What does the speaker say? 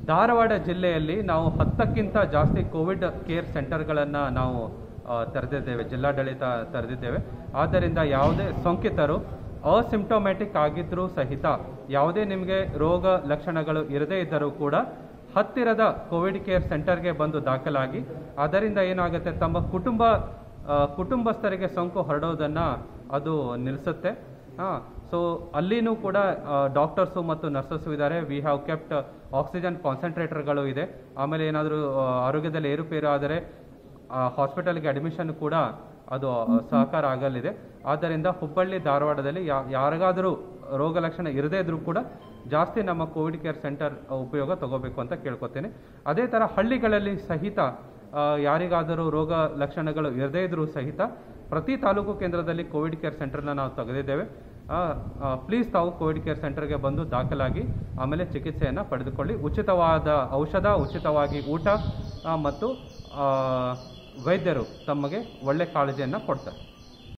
ಧಾರವಾಡ ಜಿಲ್ಲೆಯಲ್ಲಿ ನಾವು ಹತ್ತಕ್ಕಿಂತ ಜಾಸ್ತಿ ಕೋವಿಡ್ ಕೇರ್ ಸೆಂಟರ್ಗಳನ್ನು ನಾವು ಆ, ತೆರೆದಿದ್ದೇವೆ ಜಿಲ್ಲಾಡಳಿತ ತೆರೆದಿದ್ದೇವೆ ಆದ್ದರಿಂದ ಯಾವುದೇ ಸೋಂಕಿತರು ಅಸಿಂಪ್ಟೊಮ್ಯಾಟಿಕ್ ಆಗಿದ್ರೂ ಸಹಿತ ಯಾವುದೇ ನಿಮಗೆ ರೋಗ ಲಕ್ಷಣಗಳು ಇರದೇ ಇದ್ದರೂ ಕೂಡ ಹತ್ತಿರದ ಕೋವಿಡ್ ಕೇರ್ ಸೆಂಟರ್ಗೆ ಬಂದು ದಾಖಲಾಗಿ ಅದರಿಂದ ಏನಾಗುತ್ತೆ ತಮ್ಮ ಕುಟುಂಬ ಆ, ಕುಟುಂಬಸ್ಥರಿಗೆ ಸೋಂಕು ಹರಡೋದನ್ನು ಅದು ನಿಲ್ಲಿಸುತ್ತೆ ಹಾಂ ಸೊ ಅಲ್ಲಿನೂ ಕೂಡ ಡಾಕ್ಟರ್ಸು ಮತ್ತು ನರ್ಸಸ್ಸು ಇದ್ದಾರೆ ವಿ ಹ್ಯಾವ್ ಕೆಪ್ಟ್ ಆಕ್ಸಿಜನ್ ಕಾನ್ಸಂಟ್ರೇಟರ್ಗಳು ಇದೆ ಆಮೇಲೆ ಏನಾದರೂ ಆರೋಗ್ಯದಲ್ಲಿ ಏರುಪೇರು ಆದರೆ ಹಾಸ್ಪಿಟಲ್ಗೆ ಅಡ್ಮಿಷನ್ ಕೂಡ ಅದು ಆ, ಸಹಕಾರ ಆಗಲಿದೆ ಆದ್ದರಿಂದ ಹುಬ್ಬಳ್ಳಿ ಧಾರವಾಡದಲ್ಲಿ ಯಾ ಯಾರಿಗಾದರೂ ರೋಗ ಲಕ್ಷಣ ಇರದೇ ಇದ್ರೂ ಕೂಡ ಜಾಸ್ತಿ ನಮ್ಮ ಕೋವಿಡ್ ಕೇರ್ ಸೆಂಟರ್ ಉಪಯೋಗ ತಗೋಬೇಕು ಅಂತ ಕೇಳ್ಕೊತೇನೆ ಅದೇ ಥರ ಹಳ್ಳಿಗಳಲ್ಲಿ ಸಹಿತ ಆ, ಯಾರಿಗಾದರೂ ರೋಗ ಲಕ್ಷಣಗಳು ಇರದೇ ಇದ್ರೂ ಸಹಿತ ಪ್ರತಿ ತಾಲೂಕು ಕೇಂದ್ರದಲ್ಲಿ ಕೋವಿಡ್ ಕೇರ್ ಸೆಂಟರ್ನ ನಾವು ತೆಗೆದಿದ್ದೇವೆ ಪ್ಲೀಸ್ ತಾವು ಕೋವಿಡ್ ಕೇರ್ ಸೆಂಟರ್ಗೆ ಬಂದು ದಾಖಲಾಗಿ ಆಮೇಲೆ ಚಿಕಿತ್ಸೆಯನ್ನು ಪಡೆದುಕೊಳ್ಳಿ ಉಚಿತವಾದ ಔಷಧ ಉಚಿತವಾಗಿ ಊಟ ಆ, ಮತ್ತು ಆ, ವೈದ್ಯರು ತಮಗೆ ಒಳ್ಳೆ ಕಾಳಜಿಯನ್ನು ಕೊಡ್ತಾರೆ